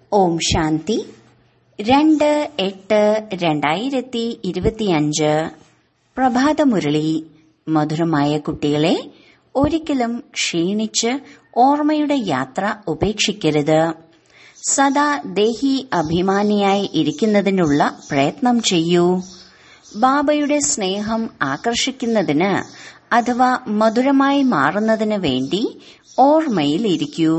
ഓം ശാന്തി രണ്ട് എട്ട് രണ്ടായിരത്തി ഇരുപത്തിയഞ്ച് പ്രഭാതമുരളി മധുരമായ കുട്ടികളെ ഒരിക്കലും ക്ഷീണിച്ച് ഓർമ്മയുടെ യാത്ര ഉപേക്ഷിക്കരുത് സദാ ദേഹി അഭിമാനിയായി ഇരിക്കുന്നതിനുള്ള പ്രയത്നം ചെയ്യൂ ബാബയുടെ സ്നേഹം ആകർഷിക്കുന്നതിന് അഥവാ മധുരമായി മാറുന്നതിന് വേണ്ടി ഓർമ്മയിൽ ഇരിക്കൂ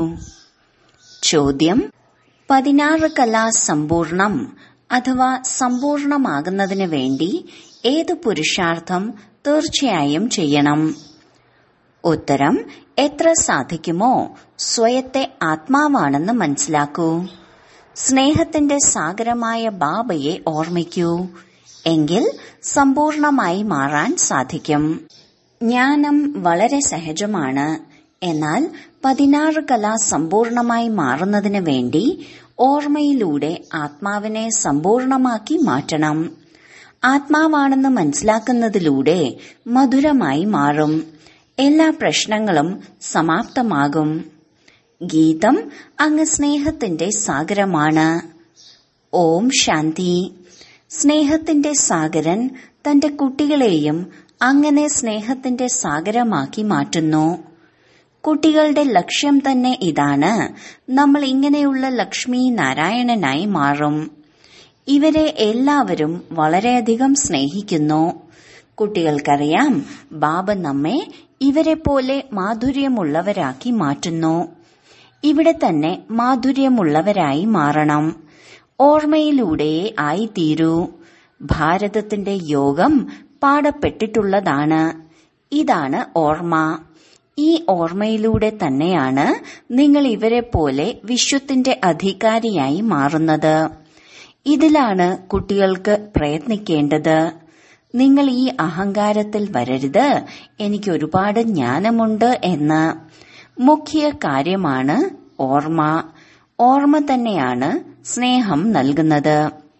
ചോദ്യം പതിനാറ് കലാ സമ്പൂർണം അഥവാ സമ്പൂർണമാകുന്നതിന് വേണ്ടി ഏത് പുരുഷാർത്ഥം തീർച്ചയായും ചെയ്യണം ഉത്തരം എത്ര സാധിക്കുമോ സ്വയത്തെ ആത്മാവാണെന്ന് മനസ്സിലാക്കൂ സ്നേഹത്തിന്റെ സാഗരമായ ബാബയെ ഓർമ്മിക്കൂ എങ്കിൽ സമ്പൂർണമായി മാറാൻ സാധിക്കും ജ്ഞാനം വളരെ സഹജമാണ് എന്നാൽ പതിനാറ് കല സമ്പൂർണമായി മാറുന്നതിന് വേണ്ടി ഓർമ്മയിലൂടെ ആത്മാവിനെ സമ്പൂർണമാക്കി മാറ്റണം ആത്മാവാണെന്ന് മനസ്സിലാക്കുന്നതിലൂടെ മധുരമായി മാറും എല്ലാ പ്രശ്നങ്ങളും സമാപ്തമാകും ഗീതം അങ്ങ് സ്നേഹത്തിന്റെ സാഗരമാണ് ഓം ശാന്തി സ്നേഹത്തിന്റെ സാഗരൻ തന്റെ കുട്ടികളെയും അങ്ങനെ സ്നേഹത്തിന്റെ സാഗരമാക്കി മാറ്റുന്നു കുട്ടികളുടെ ലക്ഷ്യം തന്നെ ഇതാണ് നമ്മൾ ഇങ്ങനെയുള്ള ലക്ഷ്മി നാരായണനായി മാറും ഇവരെ എല്ലാവരും വളരെയധികം സ്നേഹിക്കുന്നു കുട്ടികൾക്കറിയാം ബാബ നമ്മെ ഇവരെ പോലെ മാധുര്യമുള്ളവരാക്കി മാറ്റുന്നു ഇവിടെ തന്നെ മാധുര്യമുള്ളവരായി മാറണം ഓർമ്മയിലൂടെയേ ആയിത്തീരൂ ഭാരതത്തിന്റെ യോഗം പാടപ്പെട്ടിട്ടുള്ളതാണ് ഇതാണ് ഓർമ്മ ഈ ഓർമ്മയിലൂടെ തന്നെയാണ് നിങ്ങൾ ഇവരെ പോലെ വിശ്വത്തിന്റെ അധികാരിയായി മാറുന്നത് ഇതിലാണ് കുട്ടികൾക്ക് പ്രയത്നിക്കേണ്ടത് നിങ്ങൾ ഈ അഹങ്കാരത്തിൽ വരരുത് എനിക്ക് ഒരുപാട് ജ്ഞാനമുണ്ട് എന്ന് മുഖ്യ കാര്യമാണ് ഓർമ്മ ഓർമ്മ തന്നെയാണ് സ്നേഹം നൽകുന്നത്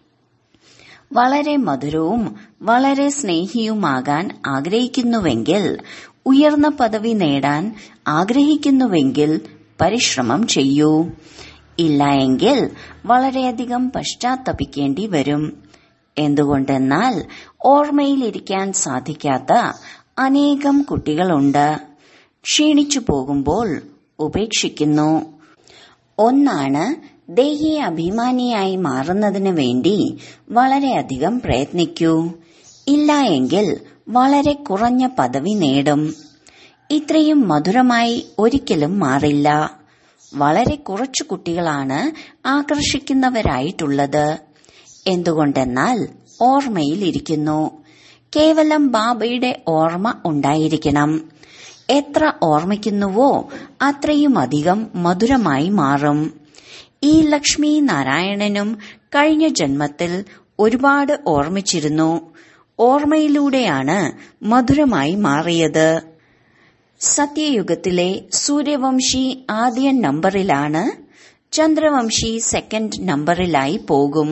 വളരെ മധുരവും വളരെ സ്നേഹിയുമാകാൻ ആഗ്രഹിക്കുന്നുവെങ്കിൽ ഉയർന്ന പദവി നേടാൻ ആഗ്രഹിക്കുന്നുവെങ്കിൽ പരിശ്രമം ചെയ്യൂ ഇല്ല എങ്കിൽ വളരെയധികം പശ്ചാത്തപിക്കേണ്ടി വരും എന്തുകൊണ്ടെന്നാൽ ഓർമ്മയിലിരിക്കാൻ സാധിക്കാത്ത അനേകം കുട്ടികളുണ്ട് ക്ഷീണിച്ചു പോകുമ്പോൾ ഉപേക്ഷിക്കുന്നു ഒന്നാണ് ദേഹി അഭിമാനിയായി മാറുന്നതിന് വേണ്ടി വളരെയധികം പ്രയത്നിക്കൂ ഇല്ല എങ്കിൽ വളരെ കുറഞ്ഞ പദവി നേടും ഇത്രയും മധുരമായി ഒരിക്കലും മാറില്ല വളരെ കുറച്ചു കുട്ടികളാണ് ആകർഷിക്കുന്നവരായിട്ടുള്ളത് എന്തുകൊണ്ടെന്നാൽ ഓർമ്മയിൽ ഇരിക്കുന്നു കേവലം ബാബയുടെ ഓർമ്മ ഉണ്ടായിരിക്കണം എത്ര ഓർമ്മിക്കുന്നുവോ അത്രയും അധികം മധുരമായി മാറും ഈ ലക്ഷ്മി നാരായണനും കഴിഞ്ഞ ജന്മത്തിൽ ഒരുപാട് ഓർമ്മിച്ചിരുന്നു ഓർമ്മയിലൂടെയാണ് മധുരമായി മാറിയത് സത്യയുഗത്തിലെ സൂര്യവംശി ആദ്യ നമ്പറിലാണ് ചന്ദ്രവംശി സെക്കൻഡ് നമ്പറിലായി പോകും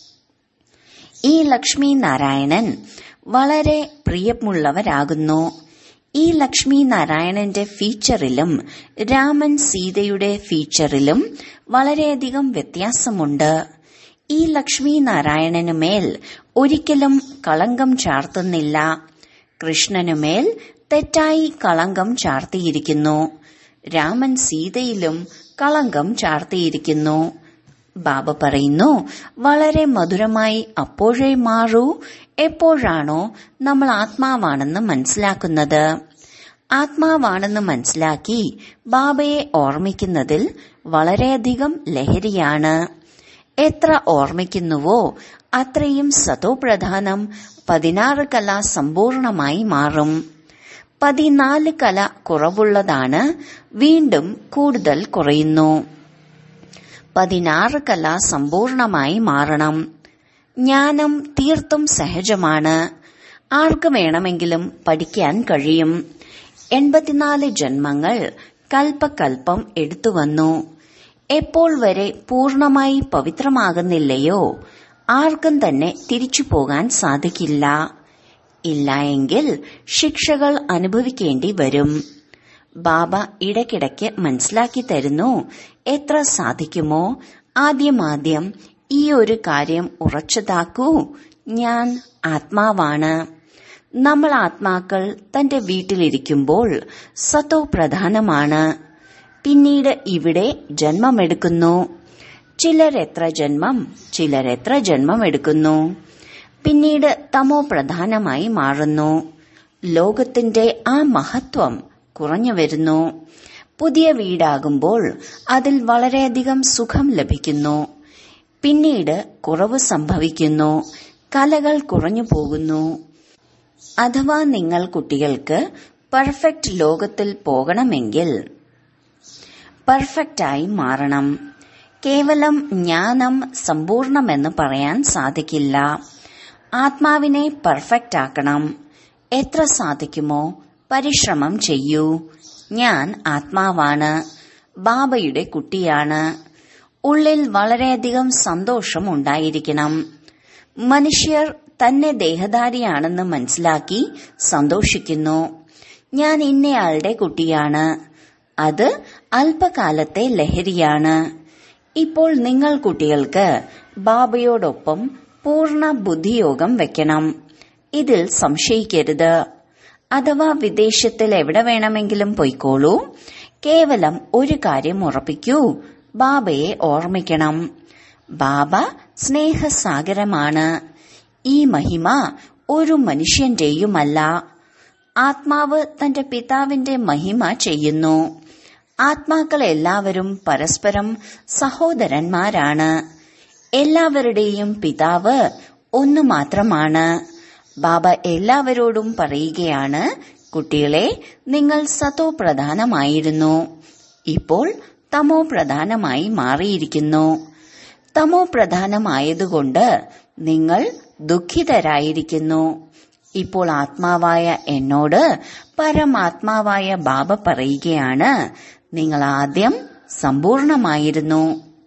ഈ ലക്ഷ്മി നാരായണൻ വളരെ പ്രിയമുള്ളവരാകുന്നു ഈ ലക്ഷ്മി നാരായണന്റെ ഫീച്ചറിലും രാമൻ സീതയുടെ ഫീച്ചറിലും വളരെയധികം വ്യത്യാസമുണ്ട് ഈ ലക്ഷ്മി നാരായണനുമേൽ ഒരിക്കലും കളങ്കം ചാർത്തുന്നില്ല കൃഷ്ണനുമേൽ തെറ്റായി കളങ്കം ചാർത്തിയിരിക്കുന്നു രാമൻ സീതയിലും കളങ്കം ചാർത്തിയിരിക്കുന്നു ബാബ പറയുന്നു വളരെ മധുരമായി അപ്പോഴേ മാറൂ എപ്പോഴാണോ നമ്മൾ ആത്മാവാണെന്ന് മനസ്സിലാക്കുന്നത് ആത്മാവാണെന്ന് മനസ്സിലാക്കി ബാബയെ ഓർമ്മിക്കുന്നതിൽ വളരെയധികം ലഹരിയാണ് എത്ര ഓർമ്മിക്കുന്നുവോ അത്രയും സതോപ്രധാനം പതിനാറ് കല സമ്പൂർണമായി മാറും പതിനാല് കല കുറവുള്ളതാണ് വീണ്ടും കൂടുതൽ കുറയുന്നു പതിനാറ് കല സമ്പൂർണമായി മാറണം ജ്ഞാനം തീർത്തും സഹജമാണ് ആർക്ക് വേണമെങ്കിലും പഠിക്കാൻ കഴിയും എൺപത്തിനാല് ജന്മങ്ങൾ കൽപ്പകൽപ്പം എടുത്തുവന്നു എപ്പോൾ വരെ പൂർണമായി പവിത്രമാകുന്നില്ലയോ ആർക്കും തന്നെ തിരിച്ചു പോകാൻ സാധിക്കില്ല ഇല്ല എങ്കിൽ ശിക്ഷകൾ അനുഭവിക്കേണ്ടി വരും ബാബ ഇടയ്ക്കിടയ്ക്ക് മനസ്സിലാക്കി തരുന്നു എത്ര സാധിക്കുമോ ആദ്യമാദ്യം ഈ ഒരു കാര്യം ഉറച്ചതാക്കൂ ഞാൻ ആത്മാവാണ് നമ്മൾ ആത്മാക്കൾ തന്റെ വീട്ടിലിരിക്കുമ്പോൾ സത്തോ പ്രധാനമാണ് പിന്നീട് ഇവിടെ ജന്മമെടുക്കുന്നു ചിലരെത്ര ജന്മം ചിലരെത്ര ജന്മം എടുക്കുന്നു പിന്നീട് തമോ പ്രധാനമായി മാറുന്നു ലോകത്തിന്റെ ആ മഹത്വം കുറഞ്ഞു വരുന്നു പുതിയ വീടാകുമ്പോൾ അതിൽ വളരെയധികം സുഖം ലഭിക്കുന്നു പിന്നീട് കുറവ് സംഭവിക്കുന്നു കലകൾ കുറഞ്ഞു പോകുന്നു അഥവാ നിങ്ങൾ കുട്ടികൾക്ക് പെർഫെക്റ്റ് ലോകത്തിൽ പോകണമെങ്കിൽ പെർഫെക്റ്റായി മാറണം കേവലം ജ്ഞാനം സമ്പൂർണമെന്ന് പറയാൻ സാധിക്കില്ല ആത്മാവിനെ പെർഫെക്റ്റ് ആക്കണം എത്ര സാധിക്കുമോ പരിശ്രമം ചെയ്യൂ ഞാൻ ആത്മാവാണ് ബാബയുടെ കുട്ടിയാണ് ഉള്ളിൽ വളരെയധികം സന്തോഷം ഉണ്ടായിരിക്കണം മനുഷ്യർ തന്നെ ദേഹധാരിയാണെന്ന് മനസ്സിലാക്കി സന്തോഷിക്കുന്നു ഞാൻ ഇന്നയാളുടെ കുട്ടിയാണ് അത് അല്പകാലത്തെ ലഹരിയാണ് ഇപ്പോൾ നിങ്ങൾ കുട്ടികൾക്ക് ബാബയോടൊപ്പം പൂർണ്ണ ബുദ്ധിയോഗം വെക്കണം ഇതിൽ സംശയിക്കരുത് അഥവാ വിദേശത്തിൽ എവിടെ വേണമെങ്കിലും പൊയ്ക്കോളൂ കേവലം ഒരു കാര്യം ഉറപ്പിക്കൂ ബാബയെ ഓർമ്മിക്കണം ബാബ സ്നേഹസാഗരമാണ് ഈ മഹിമ ഒരു മനുഷ്യന്റെയുമല്ല ആത്മാവ് തന്റെ പിതാവിന്റെ മഹിമ ചെയ്യുന്നു ആത്മാക്കൾ എല്ലാവരും പരസ്പരം സഹോദരന്മാരാണ് എല്ലാവരുടെയും പിതാവ് ഒന്നു മാത്രമാണ് ബാബ എല്ലാവരോടും പറയുകയാണ് കുട്ടികളെ നിങ്ങൾ സതോ പ്രധാനമായിരുന്നു ഇപ്പോൾ തമോ പ്രധാനമായി മാറിയിരിക്കുന്നു തമോ പ്രധാനമായതുകൊണ്ട് നിങ്ങൾ ദുഃഖിതരായിരിക്കുന്നു ഇപ്പോൾ ആത്മാവായ എന്നോട് പരമാത്മാവായ ബാബ പറയുകയാണ് നിങ്ങൾ ആദ്യം സമ്പൂർണമായിരുന്നു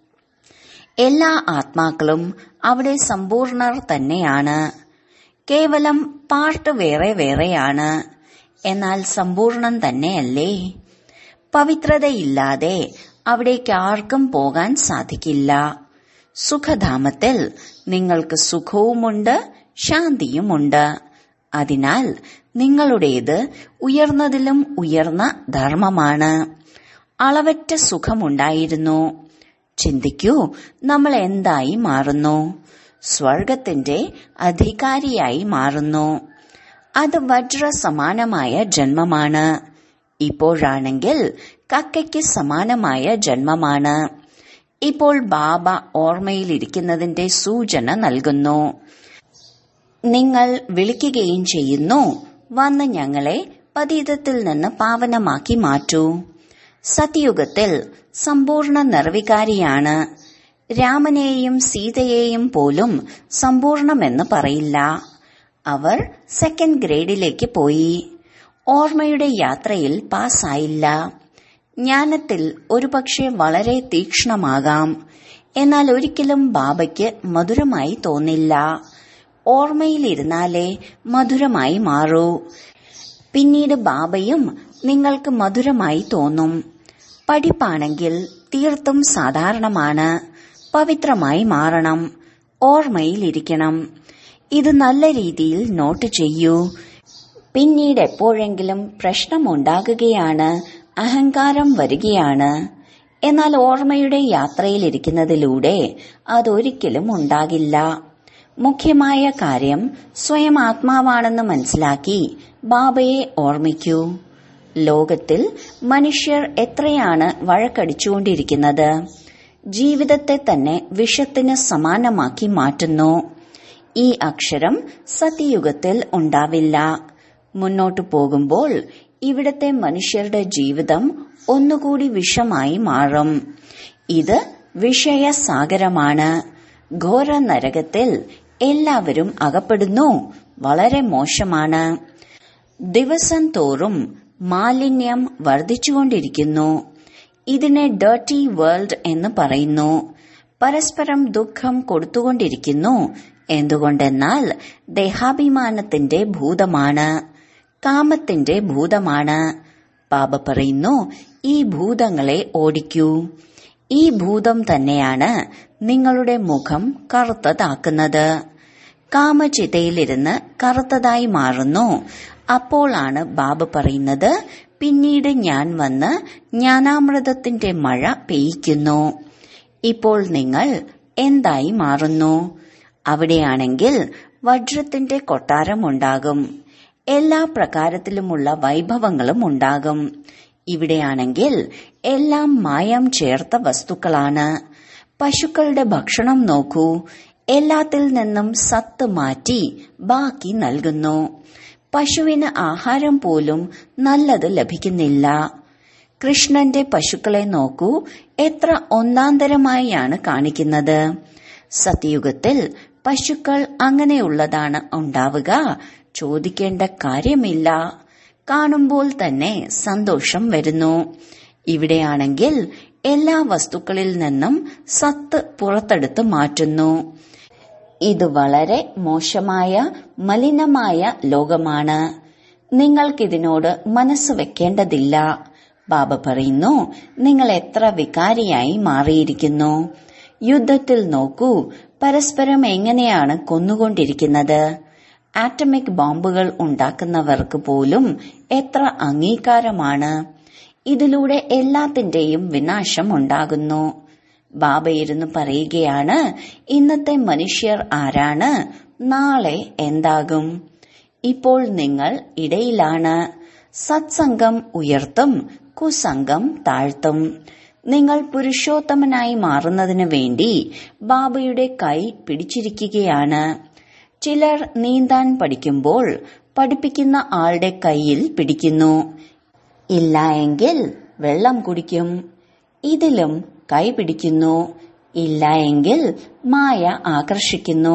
എല്ലാ ആത്മാക്കളും അവിടെ സമ്പൂർണർ തന്നെയാണ് കേവലം പാർട്ട് വേറെ വേറെയാണ് എന്നാൽ സമ്പൂർണം തന്നെയല്ലേ പവിത്രതയില്ലാതെ അവിടേക്ക് ആർക്കും പോകാൻ സാധിക്കില്ല സുഖധാമത്തിൽ നിങ്ങൾക്ക് സുഖവുമുണ്ട് ശാന്തിയുമുണ്ട് അതിനാൽ നിങ്ങളുടേത് ഉയർന്നതിലും ഉയർന്ന ധർമ്മമാണ് അളവറ്റ സുഖമുണ്ടായിരുന്നു ചിന്തിക്കൂ നമ്മൾ എന്തായി മാറുന്നു സ്വർഗത്തിന്റെ അധികാരിയായി മാറുന്നു അത് വജ്ര സമാനമായ ജന്മമാണ് ഇപ്പോഴാണെങ്കിൽ കക്കയ്ക്ക് സമാനമായ ജന്മമാണ് ഇപ്പോൾ ബാബ ഓർമ്മയിലിരിക്കുന്നതിന്റെ സൂചന നൽകുന്നു നിങ്ങൾ വിളിക്കുകയും ചെയ്യുന്നു വന്ന് ഞങ്ങളെ പതീതത്തിൽ നിന്ന് പാവനമാക്കി മാറ്റൂ സത്യുഗത്തിൽ സമ്പൂർണ്ണ നിർവികാരിയാണ് രാമനെയും സീതയെയും പോലും സമ്പൂർണമെന്ന് പറയില്ല അവർ സെക്കൻഡ് ഗ്രേഡിലേക്ക് പോയി ഓർമ്മയുടെ യാത്രയിൽ പാസ്സായില്ല ജ്ഞാനത്തിൽ ഒരുപക്ഷെ വളരെ തീക്ഷ്ണമാകാം എന്നാൽ ഒരിക്കലും ബാബയ്ക്ക് മധുരമായി തോന്നില്ല ഓർമ്മയിലിരുന്നാലേ മധുരമായി മാറൂ പിന്നീട് ബാബയും നിങ്ങൾക്ക് മധുരമായി തോന്നും പഠിപ്പാണെങ്കിൽ തീർത്തും സാധാരണമാണ് പവിത്രമായി മാറണം ഓർമ്മയിലിരിക്കണം ഇത് നല്ല രീതിയിൽ നോട്ട് ചെയ്യൂ പിന്നീട് എപ്പോഴെങ്കിലും പ്രശ്നമുണ്ടാകുകയാണ് അഹങ്കാരം വരികയാണ് എന്നാൽ ഓർമ്മയുടെ യാത്രയിലിരിക്കുന്നതിലൂടെ അതൊരിക്കലും ഉണ്ടാകില്ല മുഖ്യമായ കാര്യം സ്വയം ആത്മാവാണെന്ന് മനസ്സിലാക്കി ബാബയെ ഓർമ്മിക്കൂ ലോകത്തിൽ മനുഷ്യർ എത്രയാണ് വഴക്കടിച്ചുകൊണ്ടിരിക്കുന്നത് ജീവിതത്തെ തന്നെ വിഷത്തിന് സമാനമാക്കി മാറ്റുന്നു ഈ അക്ഷരം സത്യയുഗത്തിൽ ഉണ്ടാവില്ല മുന്നോട്ടു പോകുമ്പോൾ ഇവിടത്തെ മനുഷ്യരുടെ ജീവിതം ഒന്നുകൂടി വിഷമായി മാറും ഇത് വിഷയസാഗരമാണ് ഘോര നരകത്തിൽ എല്ലാവരും അകപ്പെടുന്നു വളരെ മോശമാണ് ദിവസം തോറും മാലിന്യം വർദ്ധിച്ചുകൊണ്ടിരിക്കുന്നു ഇതിനെ ഡേർട്ടി വേൾഡ് എന്ന് പറയുന്നു പരസ്പരം ദുഃഖം കൊടുത്തുകൊണ്ടിരിക്കുന്നു എന്തുകൊണ്ടെന്നാൽ ദേഹാഭിമാനത്തിന്റെ ഭൂതമാണ് കാമത്തിന്റെ ഭൂതമാണ് ബാബ പറയുന്നു ഈ ഭൂതങ്ങളെ ഓടിക്കൂ ഈ ഭൂതം തന്നെയാണ് നിങ്ങളുടെ മുഖം കറുത്തതാക്കുന്നത് കാമചിതയിലിരുന്ന് കറുത്തതായി മാറുന്നു അപ്പോഴാണ് ബാബ പറയുന്നത് പിന്നീട് ഞാൻ വന്ന് ജ്ഞാനാമൃതത്തിന്റെ മഴ പെയ്യ്ക്കുന്നു ഇപ്പോൾ നിങ്ങൾ എന്തായി മാറുന്നു അവിടെയാണെങ്കിൽ വജ്രത്തിന്റെ കൊട്ടാരം ഉണ്ടാകും എല്ലാ പ്രകാരത്തിലുമുള്ള വൈഭവങ്ങളും ഉണ്ടാകും ഇവിടെയാണെങ്കിൽ എല്ലാം മായം ചേർത്ത വസ്തുക്കളാണ് പശുക്കളുടെ ഭക്ഷണം നോക്കൂ എല്ലാത്തിൽ നിന്നും സത്ത് മാറ്റി ബാക്കി നൽകുന്നു പശുവിന് ആഹാരം പോലും നല്ലത് ലഭിക്കുന്നില്ല കൃഷ്ണന്റെ പശുക്കളെ നോക്കൂ എത്ര ഒന്നാന്തരമായാണ് കാണിക്കുന്നത് സത്യയുഗത്തിൽ പശുക്കൾ അങ്ങനെയുള്ളതാണ് ഉണ്ടാവുക ചോദിക്കേണ്ട കാര്യമില്ല കാണുമ്പോൾ തന്നെ സന്തോഷം വരുന്നു ഇവിടെയാണെങ്കിൽ എല്ലാ വസ്തുക്കളിൽ നിന്നും സത്ത് പുറത്തെടുത്ത് മാറ്റുന്നു ഇത് വളരെ മോശമായ മലിനമായ ലോകമാണ് നിങ്ങൾക്കിതിനോട് മനസ്സ് വെക്കേണ്ടതില്ല ബാബ പറയുന്നു നിങ്ങൾ എത്ര വികാരിയായി മാറിയിരിക്കുന്നു യുദ്ധത്തിൽ നോക്കൂ പരസ്പരം എങ്ങനെയാണ് കൊന്നുകൊണ്ടിരിക്കുന്നത് ആറ്റമിക് ബോംബുകൾ ഉണ്ടാക്കുന്നവർക്ക് പോലും എത്ര അംഗീകാരമാണ് ഇതിലൂടെ എല്ലാത്തിന്റെയും വിനാശം ഉണ്ടാകുന്നു ബാബ ഇരുന്ന് പറയുകയാണ് ഇന്നത്തെ മനുഷ്യർ ആരാണ് നാളെ എന്താകും ഇപ്പോൾ നിങ്ങൾ ഇടയിലാണ് സത്സംഗം ഉയർത്തും കുസംഗം താഴ്ത്തും നിങ്ങൾ പുരുഷോത്തമനായി മാറുന്നതിന് വേണ്ടി ബാബയുടെ കൈ പിടിച്ചിരിക്കുകയാണ് ചിലർ നീന്താൻ പഠിക്കുമ്പോൾ പഠിപ്പിക്കുന്ന ആളുടെ കൈയിൽ പിടിക്കുന്നു ഇല്ല എങ്കിൽ വെള്ളം കുടിക്കും ഇതിലും കൈ പിടിക്കുന്നു ഇല്ല എങ്കിൽ മായ ആകർഷിക്കുന്നു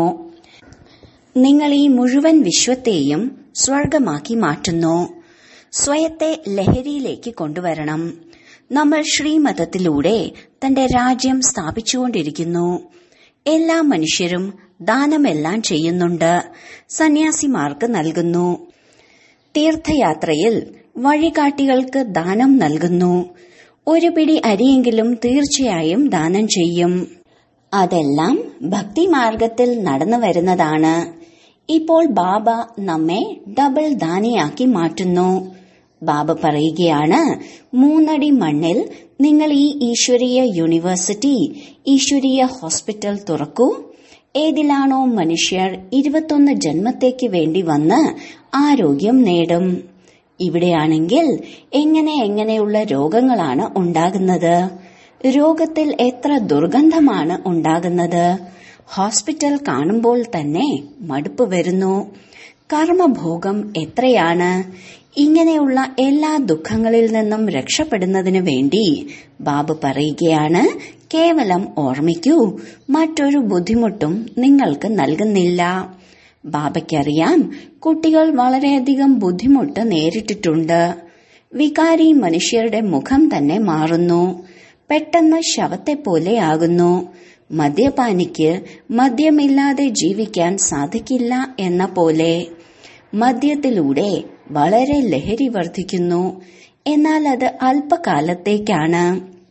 നിങ്ങൾ ഈ മുഴുവൻ വിശ്വത്തെയും സ്വർഗമാക്കി മാറ്റുന്നു സ്വയത്തെ ലഹരിയിലേക്ക് കൊണ്ടുവരണം നമ്മൾ ശ്രീമതത്തിലൂടെ തന്റെ രാജ്യം സ്ഥാപിച്ചുകൊണ്ടിരിക്കുന്നു എല്ലാ മനുഷ്യരും ദാനമെല്ലാം ചെയ്യുന്നുണ്ട് സന്യാസിമാർക്ക് നൽകുന്നു തീർത്ഥയാത്രയിൽ വഴികാട്ടികൾക്ക് ദാനം നൽകുന്നു ഒരു പിടി അരിയെങ്കിലും തീർച്ചയായും ദാനം ചെയ്യും അതെല്ലാം ഭക്തിമാർഗത്തിൽ നടന്നു വരുന്നതാണ് ഇപ്പോൾ ബാബ നമ്മെ ഡബിൾ ദാനിയാക്കി മാറ്റുന്നു ബാബ പറയുകയാണ് മൂന്നടി മണ്ണിൽ നിങ്ങൾ ഈ ഈശ്വരീയ യൂണിവേഴ്സിറ്റി ഈശ്വരീയ ഹോസ്പിറ്റൽ തുറക്കൂ ഏതിലാണോ മനുഷ്യർ ഇരുപത്തൊന്ന് ജന്മത്തേക്ക് വേണ്ടി വന്ന് ആരോഗ്യം നേടും ഇവിടെയാണെങ്കിൽ എങ്ങനെ എങ്ങനെയുള്ള രോഗങ്ങളാണ് ഉണ്ടാകുന്നത് രോഗത്തിൽ എത്ര ദുർഗന്ധമാണ് ഉണ്ടാകുന്നത് ഹോസ്പിറ്റൽ കാണുമ്പോൾ തന്നെ മടുപ്പ് വരുന്നു കർമ്മഭോഗം എത്രയാണ് ഇങ്ങനെയുള്ള എല്ലാ ദുഃഖങ്ങളിൽ നിന്നും രക്ഷപ്പെടുന്നതിനു വേണ്ടി ബാബു പറയുകയാണ് കേവലം ഓർമ്മിക്കൂ മറ്റൊരു ബുദ്ധിമുട്ടും നിങ്ങൾക്ക് നൽകുന്നില്ല ബാബയ്ക്കറിയാം കുട്ടികൾ വളരെയധികം ബുദ്ധിമുട്ട് നേരിട്ടിട്ടുണ്ട് വികാരി മനുഷ്യരുടെ മുഖം തന്നെ മാറുന്നു പെട്ടെന്ന് ശവത്തെ പോലെയാകുന്നു മദ്യപാനിക്ക് മദ്യമില്ലാതെ ജീവിക്കാൻ സാധിക്കില്ല എന്ന പോലെ മദ്യത്തിലൂടെ വളരെ ലഹരി വർദ്ധിക്കുന്നു എന്നാൽ അത് അല്പകാലത്തേക്കാണ്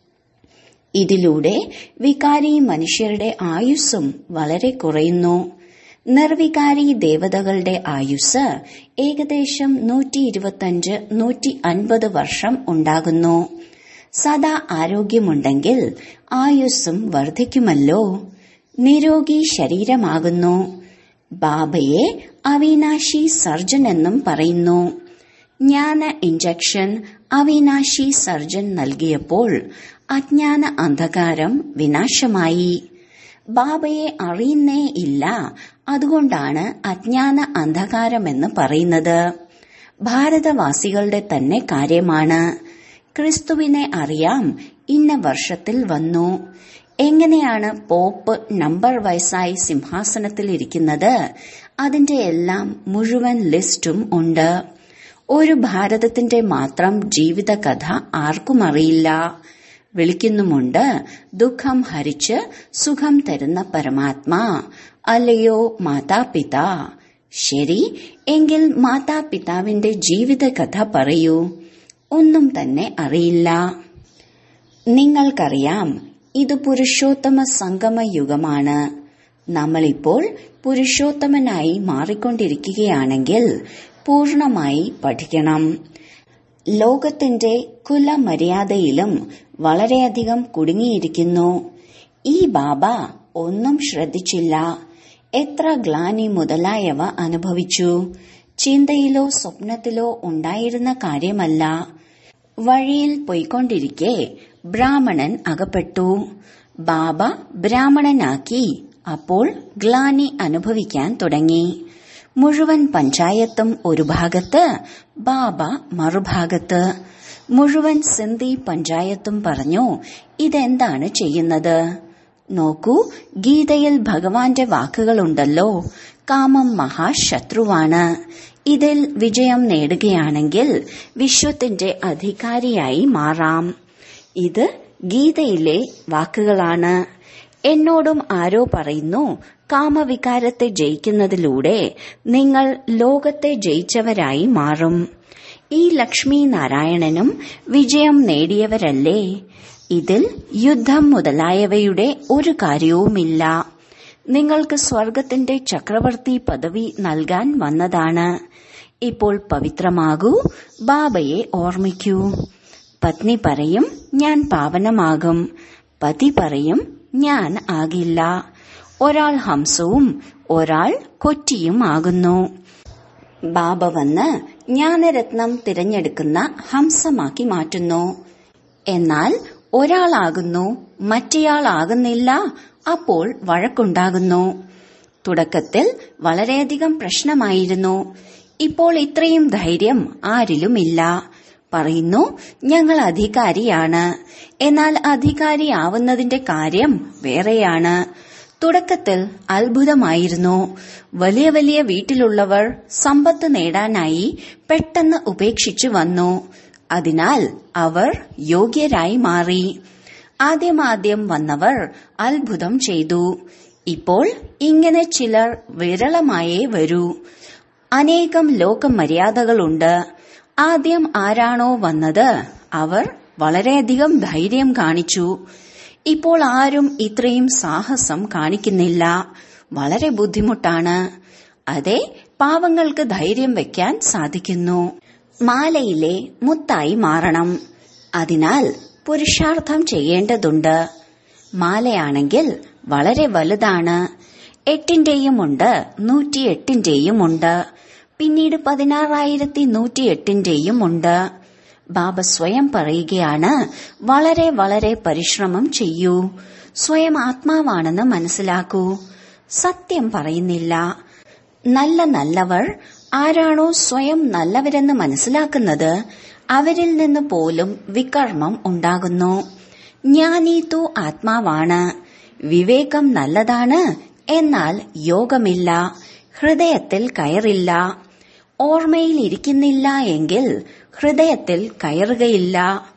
ഇതിലൂടെ വികാരി മനുഷ്യരുടെ ആയുസ്സും വളരെ കുറയുന്നു നിർവികാരി ദേവതകളുടെ ആയുസ് ഏകദേശം നൂറ്റി ഇരുപത്തഞ്ച് നൂറ്റി അൻപത് വർഷം ഉണ്ടാകുന്നു സദാ ആരോഗ്യമുണ്ടെങ്കിൽ ആയുസ്സും വർദ്ധിക്കുമല്ലോ നിരോഗി ശരീരമാകുന്നു ബാബയെ അവിനാശി സർജൻ എന്നും പറയുന്നു ജ്ഞാന ഇഞ്ചക്ഷൻ അവിനാശി സർജൻ നൽകിയപ്പോൾ അജ്ഞാന അന്ധകാരം വിനാശമായി ബാബയെ അറിയുന്നേ ഇല്ല അതുകൊണ്ടാണ് അജ്ഞാന അന്ധകാരമെന്ന് പറയുന്നത് ഭാരതവാസികളുടെ തന്നെ കാര്യമാണ് ക്രിസ്തുവിനെ അറിയാം ഇന്ന വർഷത്തിൽ വന്നു എങ്ങനെയാണ് പോപ്പ് നമ്പർ വയസ്സായി സിംഹാസനത്തിൽ ഇരിക്കുന്നത് അതിന്റെ എല്ലാം മുഴുവൻ ലിസ്റ്റും ഉണ്ട് ഒരു ഭാരതത്തിന്റെ മാത്രം ജീവിതകഥ ആർക്കും അറിയില്ല വിളിക്കുന്നുമുണ്ട് ദുഃഖം ഹരിച്ച് സുഖം തരുന്ന പരമാത്മാ അല്ലയോ മാതാപിതാ ശരി എങ്കിൽ മാതാപിതാവിന്റെ ജീവിതകഥ പറയൂ ഒന്നും തന്നെ അറിയില്ല നിങ്ങൾക്കറിയാം ഇത് പുരുഷോത്തമ സംഗമ യുഗമാണ് നമ്മളിപ്പോൾ പുരുഷോത്തമനായി മാറിക്കൊണ്ടിരിക്കുകയാണെങ്കിൽ പൂർണമായി പഠിക്കണം ലോകത്തിന്റെ കുലമര്യാദയിലും വളരെയധികം കുടുങ്ങിയിരിക്കുന്നു ഈ ബാബ ഒന്നും ശ്രദ്ധിച്ചില്ല എത്ര ഗ്ലാനി മുതലായവ അനുഭവിച്ചു ചിന്തയിലോ സ്വപ്നത്തിലോ ഉണ്ടായിരുന്ന കാര്യമല്ല വഴിയിൽ പോയിക്കൊണ്ടിരിക്കെ ബ്രാഹ്മണൻ അകപ്പെട്ടു ബാബ ബ്രാഹ്മണനാക്കി അപ്പോൾ ഗ്ലാനി അനുഭവിക്കാൻ തുടങ്ങി മുഴുവൻ പഞ്ചായത്തും ഒരു ഭാഗത്ത് ബാബ മറുഭാഗത്ത് മുഴുവൻ സിന്ധി പഞ്ചായത്തും പറഞ്ഞു ഇതെന്താണ് ചെയ്യുന്നത് നോക്കൂ ഗീതയിൽ ഭഗവാന്റെ വാക്കുകളുണ്ടല്ലോ കാമം മഹാശത്രുവാണ് ഇതിൽ വിജയം നേടുകയാണെങ്കിൽ വിശ്വത്തിന്റെ അധികാരിയായി മാറാം ഇത് ഗീതയിലെ വാക്കുകളാണ് എന്നോടും ആരോ പറയുന്നു കാമവികാരത്തെ ജയിക്കുന്നതിലൂടെ നിങ്ങൾ ലോകത്തെ ജയിച്ചവരായി മാറും ഈ ലക്ഷ്മി നാരായണനും വിജയം നേടിയവരല്ലേ ഇതിൽ യുദ്ധം മുതലായവയുടെ ഒരു കാര്യവുമില്ല നിങ്ങൾക്ക് സ്വർഗത്തിന്റെ ചക്രവർത്തി പദവി നൽകാൻ വന്നതാണ് ഇപ്പോൾ പവിത്രമാകൂ ബാബയെ ഓർമ്മിക്കൂ പത്നി പറയും ഞാൻ പാവനമാകും പതി പറയും ഞാൻ ആകില്ല ഒരാൾ ഹംസവും ഒരാൾ കൊറ്റിയും ആകുന്നു ബാബ വന്ന് ജ്ഞാനരത്നം തിരഞ്ഞെടുക്കുന്ന ഹംസമാക്കി മാറ്റുന്നു എന്നാൽ ഒരാളാകുന്നു മറ്റേയാളാകുന്നില്ല അപ്പോൾ വഴക്കുണ്ടാകുന്നു തുടക്കത്തിൽ വളരെയധികം പ്രശ്നമായിരുന്നു ഇപ്പോൾ ഇത്രയും ധൈര്യം ആരിലുമില്ല പറയുന്നു ഞങ്ങൾ അധികാരിയാണ് എന്നാൽ അധികാരിയാവുന്നതിന്റെ കാര്യം വേറെയാണ് തുടക്കത്തിൽ അത്ഭുതമായിരുന്നു വലിയ വലിയ വീട്ടിലുള്ളവർ സമ്പത്ത് നേടാനായി പെട്ടെന്ന് ഉപേക്ഷിച്ചു വന്നു അതിനാൽ അവർ യോഗ്യരായി മാറി ആദ്യമാദ്യം വന്നവർ അത്ഭുതം ചെയ്തു ഇപ്പോൾ ഇങ്ങനെ ചിലർ വിരളമായേ വരൂ അനേകം ലോകമര്യാദകളുണ്ട് ആദ്യം ആരാണോ വന്നത് അവർ വളരെയധികം ധൈര്യം കാണിച്ചു ഇപ്പോൾ ആരും ഇത്രയും സാഹസം കാണിക്കുന്നില്ല വളരെ ബുദ്ധിമുട്ടാണ് അതെ പാവങ്ങൾക്ക് ധൈര്യം വെക്കാൻ സാധിക്കുന്നു മാലയിലെ മുത്തായി മാറണം അതിനാൽ പുരുഷാർത്ഥം ചെയ്യേണ്ടതുണ്ട് മാലയാണെങ്കിൽ വളരെ വലുതാണ് എട്ടിന്റെയും ഉണ്ട് നൂറ്റിയെട്ടിന്റെയും ഉണ്ട് പിന്നീട് പതിനാറായിരത്തി നൂറ്റിയെട്ടിന്റെയും ഉണ്ട് ബാബ സ്വയം പറയുകയാണ് വളരെ വളരെ പരിശ്രമം ചെയ്യൂ സ്വയം ആത്മാവാണെന്ന് മനസ്സിലാക്കൂ സത്യം പറയുന്നില്ല നല്ല നല്ലവർ ആരാണോ സ്വയം നല്ലവരെന്ന് മനസ്സിലാക്കുന്നത് അവരിൽ നിന്ന് പോലും വികർമ്മം ഉണ്ടാകുന്നു ജ്ഞാനീതു ആത്മാവാണ് വിവേകം നല്ലതാണ് എന്നാൽ യോഗമില്ല ഹൃദയത്തിൽ കയറില്ല ഓർമ്മയിൽ ഇരിക്കുന്നില്ല എങ്കിൽ ഹൃദയത്തിൽ കയറുകയില്ല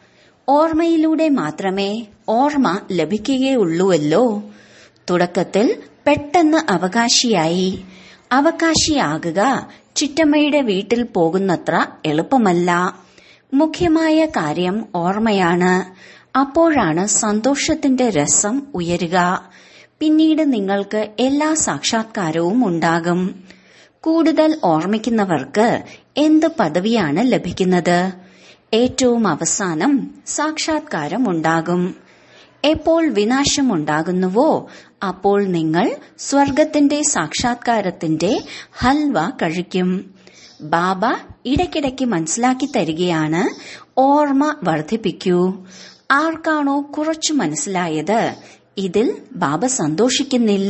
ഓർമ്മയിലൂടെ മാത്രമേ ഓർമ്മ ലഭിക്കുകയുള്ളൂവല്ലോ തുടക്കത്തിൽ പെട്ടെന്ന് അവകാശിയായി അവകാശിയാകുക ചിറ്റമ്മയുടെ വീട്ടിൽ പോകുന്നത്ര എളുപ്പമല്ല മുഖ്യമായ കാര്യം ഓർമ്മയാണ് അപ്പോഴാണ് സന്തോഷത്തിന്റെ രസം ഉയരുക പിന്നീട് നിങ്ങൾക്ക് എല്ലാ സാക്ഷാത്കാരവും ഉണ്ടാകും കൂടുതൽ ഓർമ്മിക്കുന്നവർക്ക് എന്ത് പദവിയാണ് ലഭിക്കുന്നത് ഏറ്റവും അവസാനം സാക്ഷാത്കാരം ഉണ്ടാകും എപ്പോൾ വിനാശമുണ്ടാകുന്നുവോ അപ്പോൾ നിങ്ങൾ സ്വർഗത്തിന്റെ സാക്ഷാത്കാരത്തിന്റെ ഹൽവ കഴിക്കും ബാബ ഇടയ്ക്കിടയ്ക്ക് മനസ്സിലാക്കി തരികയാണ് ഓർമ്മ വർദ്ധിപ്പിക്കൂ ആർക്കാണോ കുറച്ചു മനസ്സിലായത് ഇതിൽ ബാബ സന്തോഷിക്കുന്നില്ല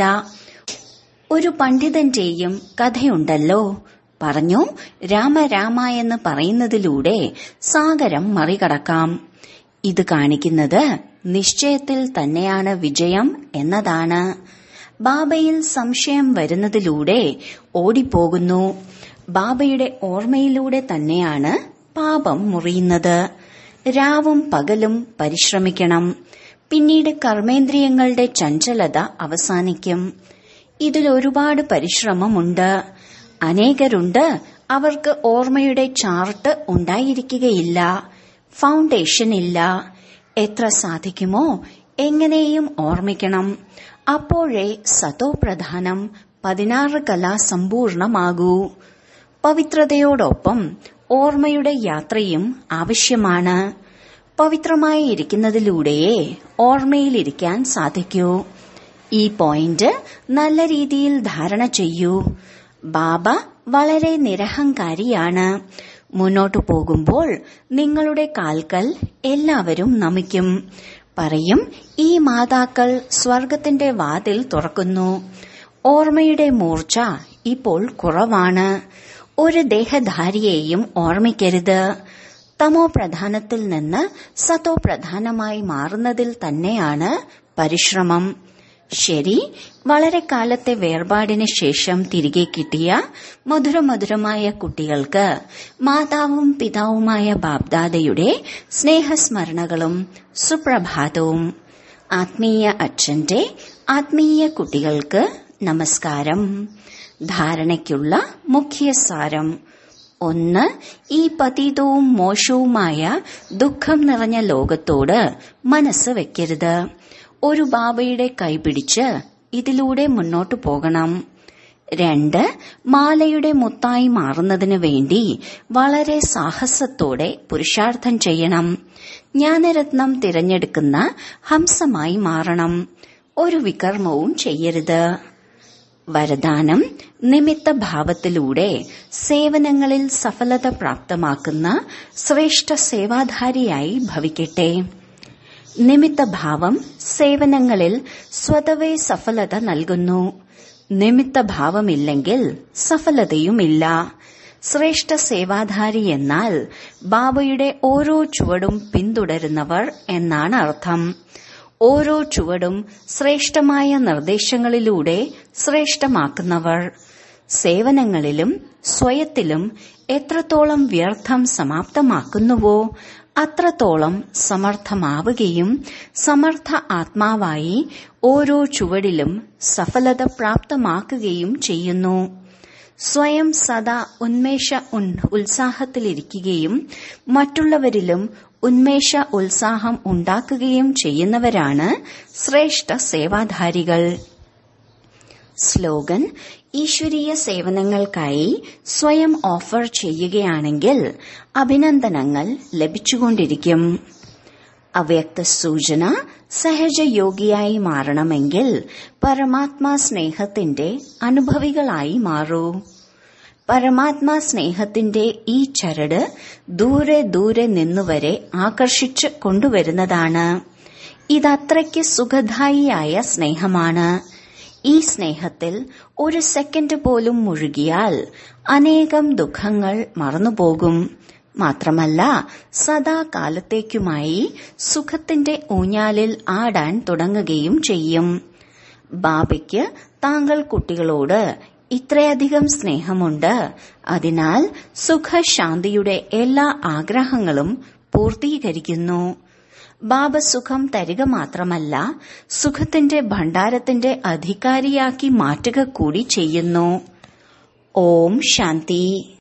ഒരു പണ്ഡിതന്റെയും കഥയുണ്ടല്ലോ പറഞ്ഞു രാമ രാമ എന്ന് പറയുന്നതിലൂടെ സാഗരം മറികടക്കാം ഇത് കാണിക്കുന്നത് നിശ്ചയത്തിൽ തന്നെയാണ് വിജയം എന്നതാണ് ബാബയിൽ സംശയം വരുന്നതിലൂടെ ഓടിപ്പോകുന്നു ബാബയുടെ ഓർമ്മയിലൂടെ തന്നെയാണ് പാപം മുറിയുന്നത് രാവും പകലും പരിശ്രമിക്കണം പിന്നീട് കർമ്മേന്ദ്രിയങ്ങളുടെ ചഞ്ചലത അവസാനിക്കും ഇതിൽ ഒരുപാട് പരിശ്രമമുണ്ട് അനേകരുണ്ട് അവർക്ക് ഓർമ്മയുടെ ചാർട്ട് ഉണ്ടായിരിക്കുകയില്ല ഫൗണ്ടേഷൻ ഇല്ല എത്ര സാധിക്കുമോ എങ്ങനെയും ഓർമ്മിക്കണം അപ്പോഴേ സതോ പ്രധാനം പതിനാറ് കല സമ്പൂർണമാകൂ പവിത്രതയോടൊപ്പം ഓർമ്മയുടെ യാത്രയും ആവശ്യമാണ് പവിത്രമായി ഇരിക്കുന്നതിലൂടെയേ ഓർമ്മയിലിരിക്കാൻ സാധിക്കൂ ഈ പോയിന്റ് നല്ല രീതിയിൽ ധാരണ ചെയ്യൂ ബാബ വളരെ നിരഹങ്കാരിയാണ് മുന്നോട്ടു പോകുമ്പോൾ നിങ്ങളുടെ കാൽക്കൽ എല്ലാവരും നമിക്കും പറയും ഈ മാതാക്കൾ സ്വർഗത്തിന്റെ വാതിൽ തുറക്കുന്നു ഓർമ്മയുടെ മൂർച്ച ഇപ്പോൾ കുറവാണ് ഒരു ദേഹധാരിയെയും ഓർമ്മിക്കരുത് തമോ പ്രധാനത്തിൽ നിന്ന് സതോ പ്രധാനമായി മാറുന്നതിൽ തന്നെയാണ് പരിശ്രമം ശരി വളരെ കാലത്തെ വേർപാടിന് ശേഷം തിരികെ കിട്ടിയ മധുരമധുരമായ കുട്ടികൾക്ക് മാതാവും പിതാവുമായ ബാബ്ദാദയുടെ സ്നേഹസ്മരണകളും സുപ്രഭാതവും ആത്മീയ അച്ഛന്റെ ആത്മീയ കുട്ടികൾക്ക് നമസ്കാരം ധാരണയ്ക്കുള്ള മുഖ്യസാരം ഒന്ന് ഈ പതീതവും മോശവുമായ ദുഃഖം നിറഞ്ഞ ലോകത്തോട് മനസ്സ് വെക്കരുത് ഒരു ബാബയുടെ കൈപിടിച്ച് ഇതിലൂടെ മുന്നോട്ടു പോകണം രണ്ട് മാലയുടെ മുത്തായി മാറുന്നതിനു വേണ്ടി വളരെ സാഹസത്തോടെ പുരുഷാർത്ഥം ചെയ്യണം ജ്ഞാനരത്നം തിരഞ്ഞെടുക്കുന്ന ഹംസമായി മാറണം ഒരു വികർമ്മവും ചെയ്യരുത് വരദാനം നിമിത്ത ഭാവത്തിലൂടെ സേവനങ്ങളിൽ സഫലത പ്രാപ്തമാക്കുന്ന ശ്രേഷ്ഠ സേവാധാരിയായി ഭവിക്കട്ടെ നിമിത്തഭാവം സേവനങ്ങളിൽ സ്വതവേ സഫലത നൽകുന്നു നിമിത്തഭാവമില്ലെങ്കിൽ സഫലതയുമില്ല ശ്രേഷ്ഠ സേവാധാരി എന്നാൽ ബാബയുടെ ഓരോ ചുവടും പിന്തുടരുന്നവർ എന്നാണ് അർത്ഥം ഓരോ ചുവടും ശ്രേഷ്ഠമായ നിർദ്ദേശങ്ങളിലൂടെ ശ്രേഷ്ഠമാക്കുന്നവർ സേവനങ്ങളിലും സ്വയത്തിലും എത്രത്തോളം വ്യർത്ഥം സമാപ്തമാക്കുന്നുവോ അത്രത്തോളം സമർത്ഥമാവുകയും സമർത്ഥ ആത്മാവായി ഓരോ ചുവടിലും സഫലത പ്രാപ്തമാക്കുകയും ചെയ്യുന്നു സ്വയം സദാ ഉന്മേഷ ഉത്സാഹത്തിലിരിക്കുകയും മറ്റുള്ളവരിലും ഉന്മേഷ ഉത്സാഹം ഉണ്ടാക്കുകയും ചെയ്യുന്നവരാണ് ശ്രേഷ്ഠ സേവാധാരികൾ സ്ലോഗൻ ഈശ്വരീയ സേവനങ്ങൾക്കായി സ്വയം ഓഫർ ചെയ്യുകയാണെങ്കിൽ അഭിനന്ദനങ്ങൾ ലഭിച്ചുകൊണ്ടിരിക്കും അവ്യക്ത സൂചന സഹജയോഗിയായി മാറണമെങ്കിൽ പരമാത്മാ സ്നേഹത്തിന്റെ അനുഭവികളായി മാറൂ പരമാത്മാ സ്നേഹത്തിന്റെ ഈ ചരട് ദൂരെ ദൂരെ നിന്നുവരെ ആകർഷിച്ച് കൊണ്ടുവരുന്നതാണ് ഇതത്രയ്ക്ക് സുഖദായിയായ സ്നേഹമാണ് ഈ സ്നേഹത്തിൽ ഒരു സെക്കൻഡ് പോലും മുഴുകിയാൽ അനേകം ദുഃഖങ്ങൾ മറന്നുപോകും മാത്രമല്ല സദാകാലത്തേക്കുമായി സുഖത്തിന്റെ ഊഞ്ഞാലിൽ ആടാൻ തുടങ്ങുകയും ചെയ്യും ബാബയ്ക്ക് താങ്കൾ കുട്ടികളോട് ഇത്രയധികം സ്നേഹമുണ്ട് അതിനാൽ സുഖശാന്തിയുടെ എല്ലാ ആഗ്രഹങ്ങളും പൂർത്തീകരിക്കുന്നു ബാബ സുഖം തരിക മാത്രമല്ല സുഖത്തിന്റെ ഭണ്ഡാരത്തിന്റെ അധികാരിയാക്കി മാറ്റുക കൂടി ചെയ്യുന്നു ഓം ശാന്തി